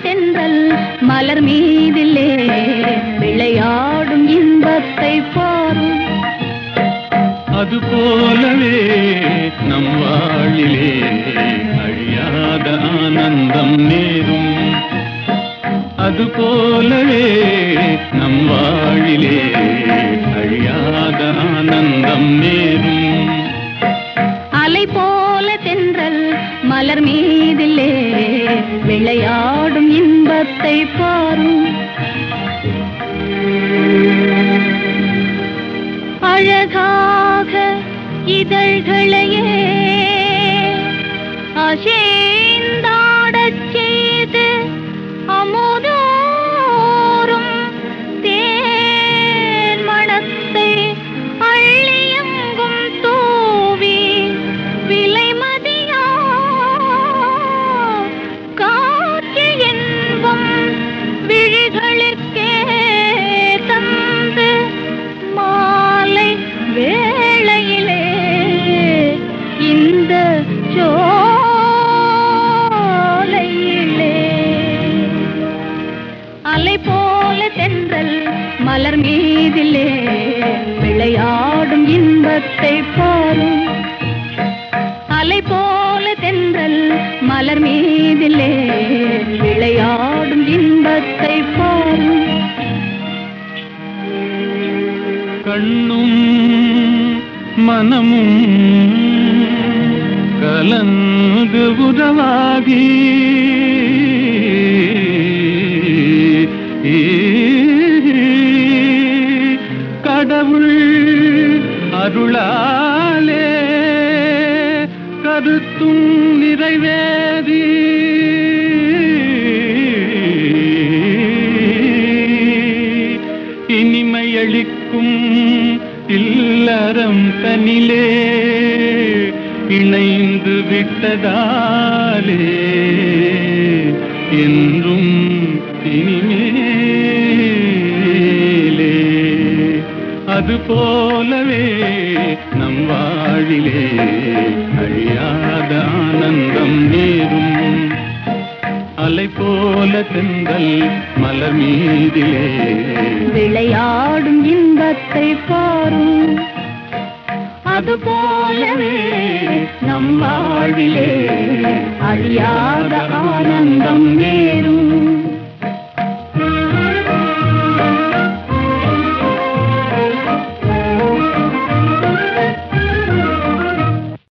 தென்றல் மலர் மீதிலே விளையாடும் இன்பத்தை பாரும் அது போலவே நம் வாழிலே அழியாத ஆனந்தம் நேரும் அது போலவே நம் வாழிலே அழியாத ஆனந்தம் நேரும் அலை போல தென்றல் மலர் மீதிலே விளையாடும் இன்பத்தை பாரும் அழகாக இதழ்களையே அசேந்தாடச் செய்து அமுதோறும் தேன் மணத்தை அள்ளியங்கும் தூவி விலைமதியா காட்சி என்பம் விழிகளிற்கே தந்து மாலை வேளையிலே இந்த சோலையிலே அலை போல தென்றல் மலர் மீதிலே விளையாடும் இன்பத்தை பாரும் அலை போல தென்றல் மலர் மீதிலே விளையாடும் இன்பத்தை பாரும் கண்ணும் மனமும் கலந்து உறவாகி கடவுள் அருளாலே கருத்தும் நிறைவேறி இனிமையளிக்கும் இல்லறம் தனிலே இணைந்து விட்டதாலே என்றும் இனிமேலே அது போலவே நம் வாழிலே அழியாத ஆனந்தம் நேரும் அலை போல தென்றல் மலர் மீதிலே விளையாடும் இன்பத்தை பாரும் அது போலவே நம் வாழ்விலே அழியாத ஆனந்தம் நேரும்